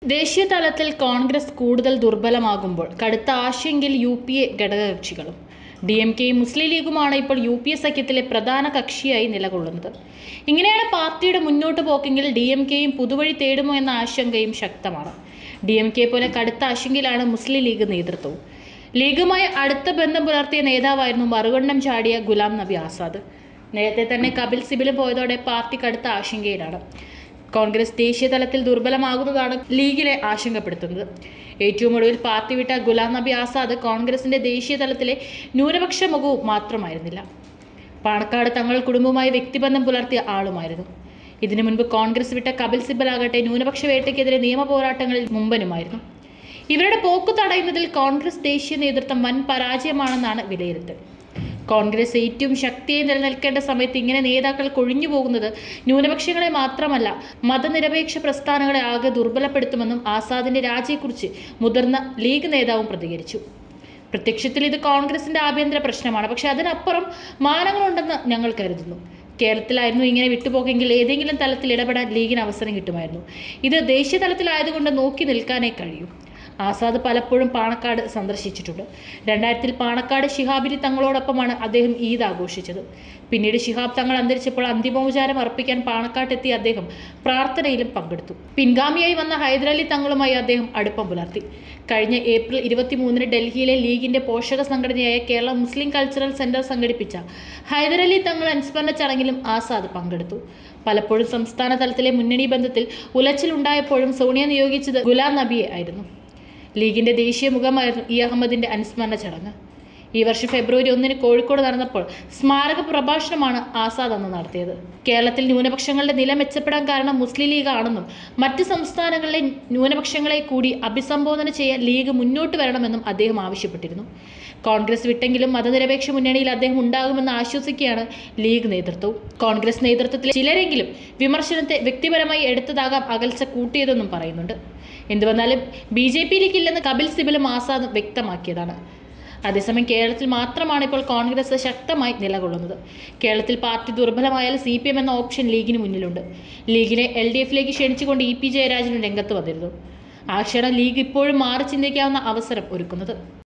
ദേശീയ തലത്തിൽ കോൺഗ്രസ് കൂടുതൽ ദുർബലമാകുമ്പോൾ കടുത്ത ആശങ്കയിൽ യു പി എ ഘടകകക്ഷികളും ഡി എം കെയും മുസ്ലിം ലീഗുമാണ് ഇപ്പോൾ യു പി എ സഖ്യത്തിലെ പ്രധാന കക്ഷിയായി നിലകൊള്ളുന്നത് ഇങ്ങനെയാണ് പാർട്ടിയുടെ മുന്നോട്ട് പോക്കെങ്കിൽ ഡി എം കെയും പുതുവഴി തേടുമോ എന്ന ആശങ്കയും ശക്തമാണ് ഡി എം കെ പോലെ കടുത്ത ആശങ്കയിലാണ് മുസ്ലിം ലീഗ് നേതൃത്വവും ലീഗുമായി അടുത്ത ബന്ധം പുലർത്തിയ നേതാവായിരുന്നു മറുകണ്ഠം ചാടിയ ഗുലാം നബി ആസാദ് നേരത്തെ തന്നെ കപിൽ സിബിലും പോയതോടെ പാർട്ടി കടുത്ത ആശങ്കയിലാണ് കോൺഗ്രസ് ദേശീയ തലത്തിൽ ദുർബലമാകുന്നതാണ് ലീഗിനെ ആശങ്കപ്പെടുത്തുന്നത് ഏറ്റവും ഒടുവിൽ പാർട്ടി വിട്ട ഗുലാം നബി ആസാദ് കോൺഗ്രസിന്റെ ദേശീയ തലത്തിലെ ന്യൂനപക്ഷ മുഖവും മാത്രമായിരുന്നില്ല പാണക്കാട് തങ്ങൾ കുടുംബവുമായി വ്യക്തിബന്ധം പുലർത്തിയ ആളുമായിരുന്നു ഇതിനു മുൻപ് കോൺഗ്രസ് വിട്ട കപിൽ സിബലാകട്ടെ ന്യൂനപക്ഷ വേട്ടയ്ക്കെതിരെ നിയമ പോരാട്ടങ്ങളിൽ മുമ്പനുമായിരുന്നു ഇവരുടെ പോക്ക് തടയുന്നതിൽ കോൺഗ്രസ് ദേശീയ നേതൃത്വം വൻ പരാജയമാണെന്നാണ് വിലയിരുത്തൽ കോൺഗ്രസ് ഏറ്റവും ശക്തിയായി നിലനിൽക്കേണ്ട സമയത്ത് ഇങ്ങനെ നേതാക്കൾ കൊഴിഞ്ഞു പോകുന്നത് ന്യൂനപക്ഷങ്ങളെ മാത്രമല്ല മതനിരപേക്ഷ പ്രസ്ഥാനങ്ങളെ ആകെ ദുർബലപ്പെടുത്തുമെന്നും ആസാദിന്റെ രാജിയെക്കുറിച്ച് മുതിർന്ന ലീഗ് നേതാവും പ്രതികരിച്ചു പ്രത്യക്ഷത്തിൽ ഇത് കോൺഗ്രസിന്റെ ആഭ്യന്തര പ്രശ്നമാണ് പക്ഷെ അതിനപ്പുറം മാനങ്ങളുണ്ടെന്ന് ഞങ്ങൾ കരുതുന്നു കേരളത്തിലായിരുന്നു ഇങ്ങനെ വിട്ടുപോക്കെങ്കിൽ ഏതെങ്കിലും തലത്തിൽ ഇടപെടാൻ ലീഗിന് അവസരം കിട്ടുമായിരുന്നു ഇത് ദേശീയ തലത്തിലായതുകൊണ്ട് നോക്കി നിൽക്കാനേ കഴിയൂ ആസാദ് പലപ്പോഴും പാണക്കാട് സന്ദർശിച്ചിട്ടുണ്ട് രണ്ടായിരത്തിൽ പാണക്കാട് ശിഹാബിരി തങ്ങളോടൊപ്പമാണ് അദ്ദേഹം ഈദ് ആഘോഷിച്ചത് പിന്നീട് ശിഹാബ് തങ്ങൾ അന്തരിച്ചപ്പോൾ അന്തിമോപചാരം അർപ്പിക്കാൻ പാണക്കാട്ടെത്തിയ അദ്ദേഹം പ്രാർത്ഥനയിലും പങ്കെടുത്തു പിൻഗാമിയായി വന്ന ഹൈദരലി തങ്ങളുമായി അദ്ദേഹം അടുപ്പം പുലർത്തി കഴിഞ്ഞ ഏപ്രിൽ ഇരുപത്തിമൂന്നിന് ഡൽഹിയിലെ ലീഗിന്റെ പോഷക സംഘടനയായ കേരള മുസ്ലിം കൾച്ചറൽ സെന്റർ സംഘടിപ്പിച്ച ഹൈദരലി തങ്ങൾ അനുസ്മരണ ചടങ്ങിലും ആസാദ് പങ്കെടുത്തു പലപ്പോഴും സംസ്ഥാന തലത്തിലെ മുന്നണി ബന്ധത്തിൽ ഉലച്ചിലുണ്ടായപ്പോഴും സോണിയ നിയോഗിച്ചത് ഗുലാം നബിയെ ആയിരുന്നു ലീഗിന്റെ ദേശീയ മുഖമായിരുന്നു ഇ അഹമ്മദിന്റെ അനുസ്മരണ ചടങ്ങ് ഈ വർഷം ഫെബ്രുവരി ഒന്നിന് കോഴിക്കോട് നടന്നപ്പോൾ സ്മാരക പ്രഭാഷണമാണ് ആസാദ് അന്ന് നടത്തിയത് കേരളത്തിൽ ന്യൂനപക്ഷങ്ങളുടെ നില മെച്ചപ്പെടാൻ കാരണം മുസ്ലിം ലീഗ് ആണെന്നും മറ്റ് സംസ്ഥാനങ്ങളിലെ ന്യൂനപക്ഷങ്ങളെ കൂടി അഭിസംബോധന ചെയ്യാൻ ലീഗ് മുന്നോട്ട് വരണമെന്നും അദ്ദേഹം ആവശ്യപ്പെട്ടിരുന്നു കോൺഗ്രസ് വിട്ടെങ്കിലും മതനിരപേക്ഷ മുന്നണിയിൽ അദ്ദേഹം ഉണ്ടാകുമെന്ന് ആശ്വസിക്കുകയാണ് ലീഗ് നേതൃത്വവും കോൺഗ്രസ് നേതൃത്വത്തിലെ ചിലരെങ്കിലും വിമർശനത്തെ വ്യക്തിപരമായി എടുത്തതാകാം അകൽച്ച കൂട്ടിയതെന്നും പറയുന്നുണ്ട് എന്തുവന്നാലും ബി ജെ പിയിലേക്കില്ലെന്ന് കപിൽ സിബലും ആസാദും വ്യക്തമാക്കിയതാണ് അതേസമയം കേരളത്തിൽ മാത്രമാണ് ഇപ്പോൾ കോൺഗ്രസ് ശക്തമായി നിലകൊള്ളുന്നത് കേരളത്തിൽ പാർട്ടി ദുർബലമായാൽ സി പി എം എന്ന ഓപ്ഷൻ ലീഗിന് മുന്നിലുണ്ട് ലീഗിനെ എൽ ഡി എഫിലേക്ക് ക്ഷണിച്ചുകൊണ്ട് ഇ പി ജയരാജനും രംഗത്ത് വന്നിരുന്നു ആ ക്ഷണം ലീഗ് ഇപ്പോഴും മാറി ചിന്തിക്കാവുന്ന അവസരം ഒരുക്കുന്നത്